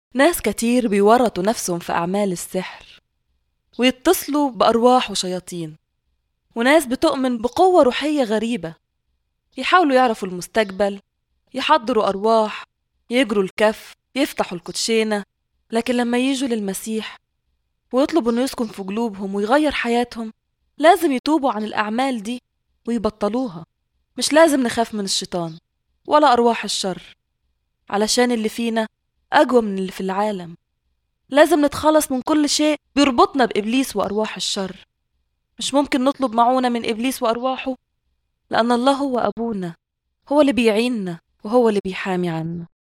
ناس كتير بيورطوا نفسهم في أعمال السحر ويتصلوا بأرواح وشياطين وناس بتؤمن بقوة روحية غريبة يحاولوا يعرفوا المستقبل يحضروا أرواح يجروا الكف يفتحوا الكوتشينة لكن لما يجوا للمسيح ويطلبوا إنه يسكن في قلوبهم ويغير حياتهم لازم يتوبوا عن الأعمال دي ويبطلوها مش لازم نخاف من الشيطان ولا أرواح الشر علشان اللي فينا أقوى من اللي في العالم لازم نتخلص من كل شيء بيربطنا بإبليس وأرواح الشر مش ممكن نطلب معونة من إبليس وأرواحه لأن الله هو أبونا هو اللي بيعيننا وهو اللي بيحامي عنا